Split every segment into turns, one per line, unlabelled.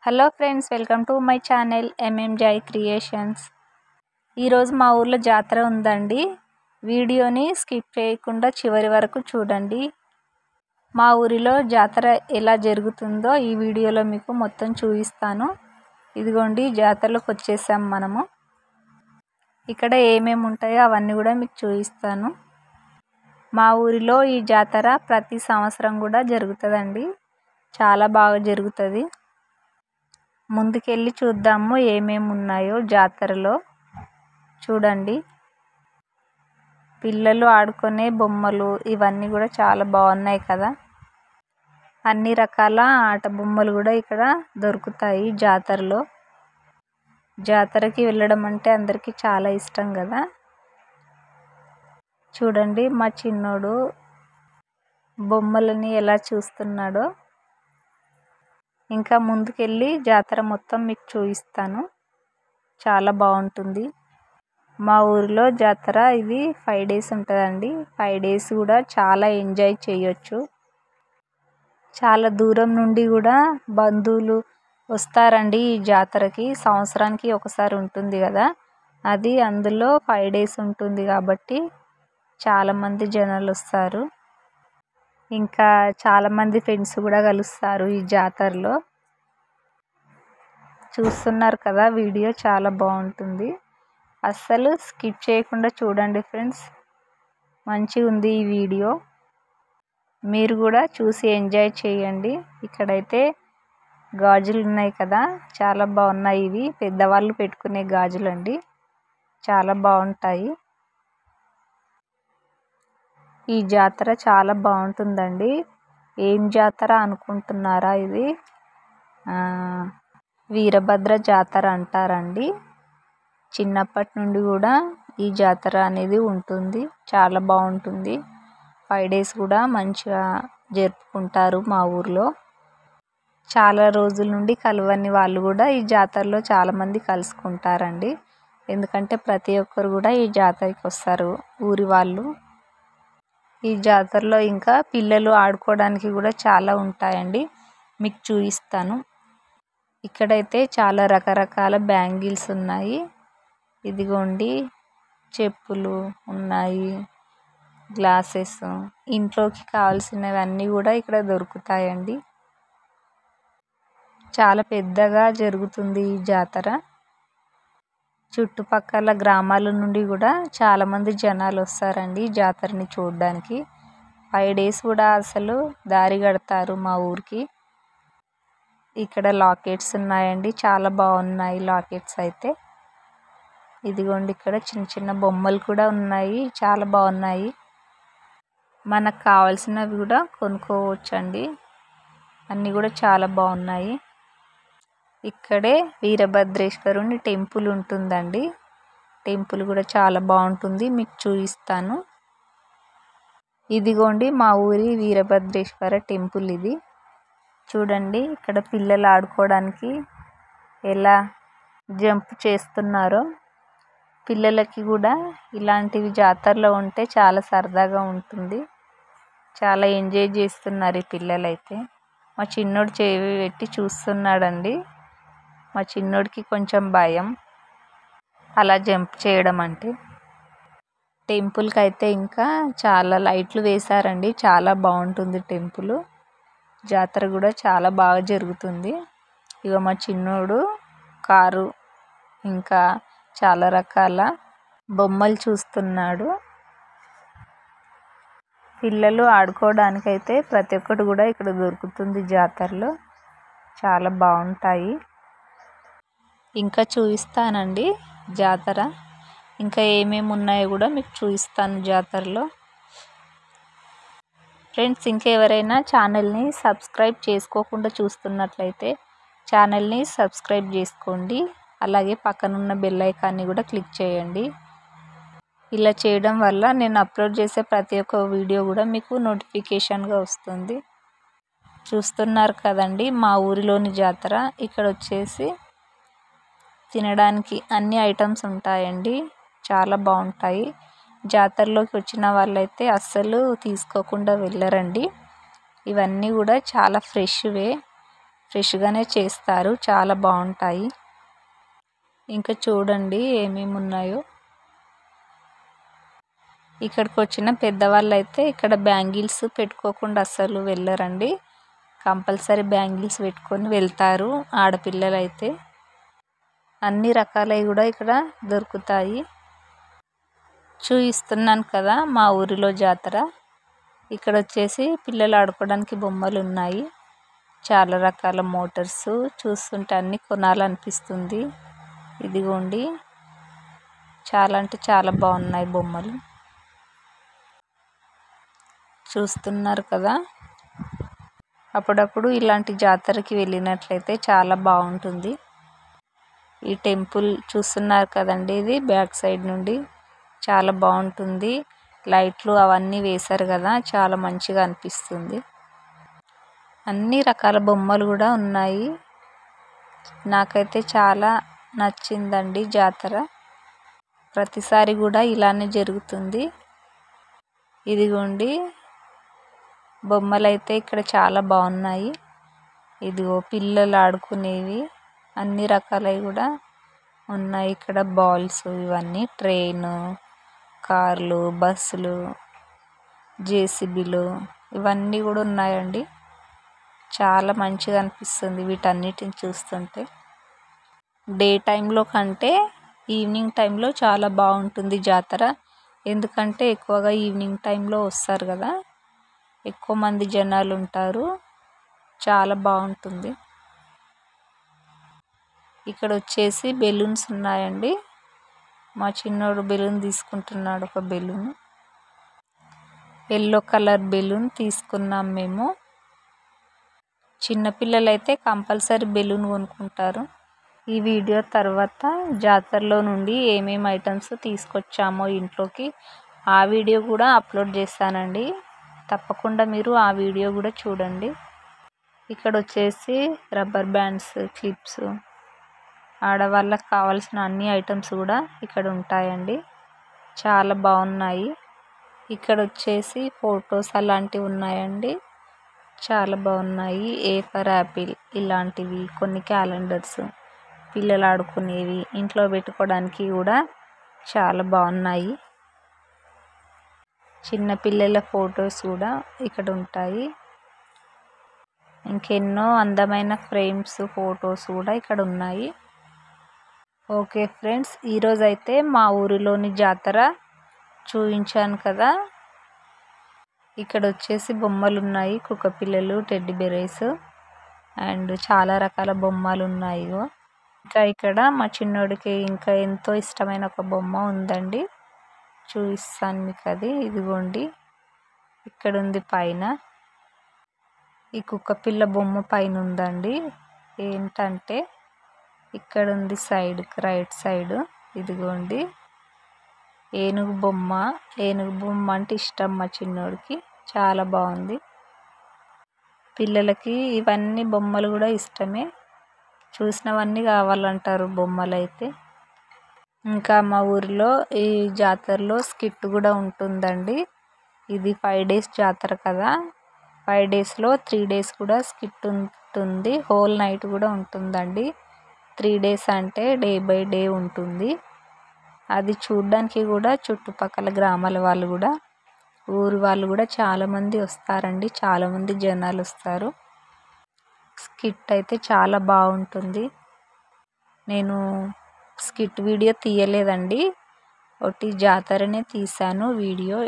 hello friends welcome to my channel MM joy creations ఈరోజు మా ఊర్లో జాతర ఉందండి వీడియోని స్కిప్ చేయకుండా చివరి వరకు చూడండి మా ఊరిలో జాతర ఎలా జరుగుతుందో ఈ వీడియోలో మీకు మొత్తం చూపిస్తాను ఇదిగోండి జాతరలోకి వచ్చేసాం మనము ఇక్కడ ఏమేమి ఉంటాయో అవన్నీ కూడా మీకు చూపిస్తాను మా ఊరిలో ఈ జాతర ప్రతి సంవత్సరం కూడా జరుగుతుందండి చాలా బాగా జరుగుతుంది ముందుకెళ్ళి చూద్దాము ఏమేమి ఉన్నాయో జాతరలో చూడండి పిల్లలు ఆడుకునే బొమ్మలు ఇవన్నీ కూడా చాలా బాగున్నాయి కదా అన్ని రకాల ఆట బొమ్మలు కూడా ఇక్కడ దొరుకుతాయి జాతరలో జాతరకి వెళ్ళడం అంటే అందరికీ చాలా ఇష్టం కదా చూడండి మా చిన్నోడు బొమ్మలని ఎలా చూస్తున్నాడో ఇంకా ముందుకెళ్ళి జాతర మొత్తం మీకు చూపిస్తాను చాలా బాగుంటుంది మా ఊరిలో జాతర ఇది ఫైవ్ డేస్ ఉంటుందండి ఫైవ్ డేస్ కూడా చాలా ఎంజాయ్ చేయొచ్చు చాలా దూరం నుండి కూడా బంధువులు వస్తారండి ఈ జాతరకి సంవత్సరానికి ఒకసారి ఉంటుంది కదా అది అందులో ఫైవ్ డేస్ ఉంటుంది కాబట్టి చాలామంది జనాలు వస్తారు ఇంకా చాలామంది ఫ్రెండ్స్ కూడా కలుస్తారు ఈ జాతరలో చూస్తున్నారు కదా వీడియో చాలా బాగుంటుంది అస్సలు స్కిప్ చేయకుండా చూడండి ఫ్రెండ్స్ మంచిగా ఉంది ఈ వీడియో మీరు కూడా చూసి ఎంజాయ్ చేయండి ఇక్కడైతే గాజులు ఉన్నాయి కదా చాలా బాగున్నాయి ఇవి పెద్దవాళ్ళు పెట్టుకునే గాజులు అండి చాలా బాగుంటాయి ఈ జాతర చాలా బాగుంటుందండి ఏం జాతర అనుకుంటున్నారా ఇది వీరభద్ర జాతర అంటారండి చిన్నప్పటి నుండి కూడా ఈ జాతర అనేది ఉంటుంది చాలా బాగుంటుంది ఫైవ్ డేస్ కూడా మంచిగా జరుపుకుంటారు మా ఊర్లో చాలా రోజుల నుండి కలవని వాళ్ళు కూడా ఈ జాతరలో చాలామంది కలుసుకుంటారండి ఎందుకంటే ప్రతి ఒక్కరు కూడా ఈ జాతరకి వస్తారు ఊరి వాళ్ళు ఈ జాతరలో ఇంకా పిల్లలు ఆడుకోవడానికి కూడా చాలా ఉంటాయండి మీకు చూపిస్తాను ఇక్కడైతే చాలా రకరకాల బ్యాంగిల్స్ ఉన్నాయి ఇదిగోండి చెప్పులు ఉన్నాయి గ్లాసెస్ ఇంట్లోకి కావాల్సినవన్నీ కూడా ఇక్కడ దొరుకుతాయండి చాలా పెద్దగా జరుగుతుంది ఈ జాతర చుట్టుపక్కల గ్రామాల నుండి కూడా చాలామంది జనాలు వస్తారండి జాతరని చూడడానికి ఫైవ్ డేస్ కూడా అసలు దారి కడతారు మా ఊరికి ఇక్కడ లాకెట్స్ ఉన్నాయండి చాలా బాగున్నాయి లాకెట్స్ అయితే ఇదిగోండి ఇక్కడ చిన్న చిన్న బొమ్మలు కూడా ఉన్నాయి చాలా బాగున్నాయి మనకు కావాల్సినవి కూడా కొనుక్కోవచ్చండి అన్నీ కూడా చాలా బాగున్నాయి ఇక్కడే వీరభద్రేశ్వరుని టెంపుల్ ఉంటుందండి టెంపుల్ కూడా చాలా బాగుంటుంది మీకు చూపిస్తాను ఇదిగోండి మా ఊరి వీరభద్రేశ్వర టెంపుల్ ఇది చూడండి ఇక్కడ పిల్లలు ఆడుకోవడానికి ఎలా జంప్ చేస్తున్నారో పిల్లలకి కూడా ఇలాంటివి జాతరలో ఉంటే చాలా సరదాగా ఉంటుంది చాలా ఎంజాయ్ చేస్తున్నారు ఈ పిల్లలైతే మా చిన్నోడు చేవి పెట్టి చూస్తున్నాడండి మా చిన్నోడికి కొంచెం భయం అలా జంప్ చేయడం అంటే టెంపుల్కి అయితే ఇంకా చాలా లైట్లు వేశారండి చాలా బాగుంటుంది టెంపుల్ జాతర కూడా చాలా బాగా జరుగుతుంది ఇక మా చిన్నోడు కారు ఇంకా చాలా రకాల బొమ్మలు చూస్తున్నాడు పిల్లలు ఆడుకోవడానికైతే ప్రతి ఒక్కటి కూడా ఇక్కడ దొరుకుతుంది జాతరలో చాలా బాగుంటాయి ఇంకా చూపిస్తానండి జాతర ఇంకా ఏమేమి ఉన్నాయో కూడా మీకు చూపిస్తాను జాతరలో ఫ్రెండ్స్ ఇంకెవరైనా ఛానల్ని సబ్స్క్రైబ్ చేసుకోకుండా చూస్తున్నట్లయితే ఛానల్ని సబ్స్క్రైబ్ చేసుకోండి అలాగే పక్కనున్న బెల్ ఐకాన్ని కూడా క్లిక్ చేయండి ఇలా చేయడం వల్ల నేను అప్లోడ్ చేసే ప్రతి ఒక్క వీడియో కూడా మీకు నోటిఫికేషన్గా వస్తుంది చూస్తున్నారు కదండి మా ఊరిలోని జాతర ఇక్కడ వచ్చేసి తినడానికి అన్ని ఐటమ్స్ ఉంటాయండి చాలా బాగుంటాయి జాతరలోకి వచ్చిన వాళ్ళైతే అస్సలు తీసుకోకుండా వెళ్ళరండి ఇవన్నీ కూడా చాలా ఫ్రెష్వే ఫ్రెష్గానే చేస్తారు చాలా బాగుంటాయి ఇంకా చూడండి ఏమేమి ఉన్నాయో ఇక్కడికి వచ్చిన పెద్దవాళ్ళు అయితే ఇక్కడ బ్యాంగిల్స్ పెట్టుకోకుండా అస్సలు వెళ్ళరండి కంపల్సరీ బ్యాంగిల్స్ పెట్టుకొని వెళ్తారు ఆడపిల్లలు అయితే అన్ని రకాలవి కూడా ఇక్కడ దొరుకుతాయి చూపిస్తున్నాను కదా మా ఊరిలో జాతర ఇక్కడ వచ్చేసి పిల్లలు ఆడుకోవడానికి బొమ్మలు ఉన్నాయి చాలా రకాల మోటార్స్ చూస్తుంటే అన్నీ కొనాలనిపిస్తుంది ఇదిగోండి చాలా అంటే చాలా బాగున్నాయి బొమ్మలు చూస్తున్నారు కదా అప్పుడప్పుడు ఇలాంటి జాతరకి వెళ్ళినట్లయితే చాలా బాగుంటుంది ఈ టెంపుల్ చూస్తున్నారు కదండి ఇది బ్యాక్ సైడ్ నుండి చాలా బాగుంటుంది లైట్లు అవన్నీ వేశారు కదా చాలా మంచిగా అనిపిస్తుంది అన్ని రకాల బొమ్మలు కూడా ఉన్నాయి నాకైతే చాలా నచ్చిందండి జాతర ప్రతిసారి కూడా ఇలానే జరుగుతుంది ఇదిగోండి బొమ్మలు అయితే ఇక్కడ చాలా బాగున్నాయి ఇదిగో పిల్లలు ఆడుకునేవి అన్ని రకాలవి కూడా ఉన్నాయి ఇక్కడ బాల్స్ ఇవన్నీ ట్రైన్ కార్లు బస్సులు జేసీబీలు ఇవన్నీ కూడా ఉన్నాయండి చాలా మంచిగా అనిపిస్తుంది వీటన్నిటిని చూస్తుంటే డే టైంలో కంటే ఈవినింగ్ టైంలో చాలా బాగుంటుంది జాతర ఎందుకంటే ఎక్కువగా ఈవినింగ్ టైంలో వస్తారు కదా ఎక్కువ మంది జనాలు ఉంటారు చాలా బాగుంటుంది ఇక్కడ వచ్చేసి బెలూన్స్ ఉన్నాయండి మా చిన్నోడు బెలూన్ తీసుకుంటున్నాడు ఒక బెలూన్ ఎల్లో కలర్ బెలూన్ తీసుకున్నాం మేము చిన్నపిల్లలు అయితే కంపల్సరీ బెలూన్ కొనుక్కుంటారు ఈ వీడియో తర్వాత జాతరలో నుండి ఏమేమి ఐటమ్స్ తీసుకొచ్చామో ఇంట్లోకి ఆ వీడియో కూడా అప్లోడ్ చేస్తానండి తప్పకుండా మీరు ఆ వీడియో కూడా చూడండి ఇక్కడ వచ్చేసి రబ్బర్ బ్యాండ్స్ క్లిప్స్ ఆడవాళ్ళకి కావాల్సిన అన్ని ఐటమ్స్ కూడా ఇక్కడ ఉంటాయండి చాలా బాగున్నాయి ఇక్కడ వచ్చేసి ఫొటోస్ అలాంటివి ఉన్నాయండి చాలా బాగున్నాయి ఏ ఫర్ యాపిల్ ఇలాంటివి కొన్ని క్యాలెండర్స్ పిల్లలు ఆడుకునేవి ఇంట్లో పెట్టుకోవడానికి కూడా చాలా బాగున్నాయి చిన్న పిల్లల ఫొటోస్ కూడా ఇక్కడ ఉంటాయి ఇంకెన్నో అందమైన ఫ్రేమ్స్ ఫొటోస్ కూడా ఇక్కడ ఉన్నాయి ఓకే ఫ్రెండ్స్ ఈరోజు అయితే మా ఊరిలోని జాతర చూపించాను కదా ఇక్కడ వచ్చేసి బొమ్మలు ఉన్నాయి కుక్క పిల్లలు టెడ్డి బెరేస్ అండ్ చాలా రకాల బొమ్మలు ఉన్నాయి ఇంకా ఇక్కడ మా చిన్నోడికి ఇంకా ఎంతో ఇష్టమైన ఒక బొమ్మ ఉందండి చూపిస్తాను మీకు అది ఇదిగోండి ఇక్కడ ఉంది పైన ఈ కుక్క పిల్ల బొమ్మ పైన ఉందండి ఏంటంటే ఇక్కడ ఉంది సైడ్ రైట్ సైడ్ ఇదిగోండి ఏనుగు బొమ్మ ఏనుగు బొమ్మ అంటే ఇష్టం మా చిన్నోడికి చాలా బాగుంది పిల్లలకి ఇవన్నీ బొమ్మలు కూడా ఇష్టమే చూసినవన్నీ కావాలంటారు బొమ్మలు అయితే ఇంకా మా ఊరిలో ఈ జాతరలో స్కిట్ కూడా ఉంటుందండి ఇది ఫైవ్ డేస్ జాతర కదా ఫైవ్ డేస్లో త్రీ డేస్ కూడా స్కిట్ ఉంటుంది హోల్ నైట్ కూడా ఉంటుందండి త్రీ డేస్ అంటే డే బై డే ఉంటుంది అది చూడ్డానికి కూడా చుట్టుపక్కల గ్రామాల వాళ్ళు కూడా ఊరు వాళ్ళు కూడా చాలామంది వస్తారండి చాలామంది జనాలు వస్తారు స్కిట్ అయితే చాలా బాగుంటుంది నేను స్కిట్ వీడియో తీయలేదండి ఒకటి జాతరనే తీశాను వీడియో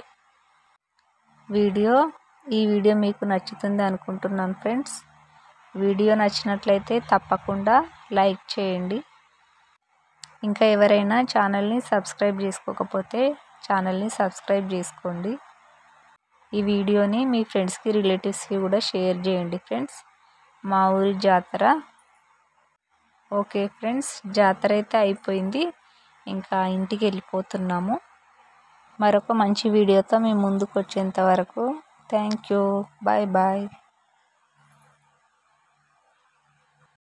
వీడియో ఈ వీడియో మీకు నచ్చుతుంది అనుకుంటున్నాను ఫ్రెండ్స్ వీడియో నచ్చినట్లయితే తప్పకుండా లైక్ చేయండి ఇంకా ఎవరైనా ఛానల్ని సబ్స్క్రైబ్ చేసుకోకపోతే ఛానల్ని సబ్స్క్రైబ్ చేసుకోండి ఈ వీడియోని మీ ఫ్రెండ్స్కి రిలేటివ్స్కి కూడా షేర్ చేయండి ఫ్రెండ్స్ మా ఊరి జాతర ఓకే ఫ్రెండ్స్ జాతర అయితే అయిపోయింది ఇంకా ఇంటికి వెళ్ళిపోతున్నాము మరొక మంచి వీడియోతో మేము ముందుకు వచ్చేంత వరకు థ్యాంక్ యూ బాయ్ బాయ్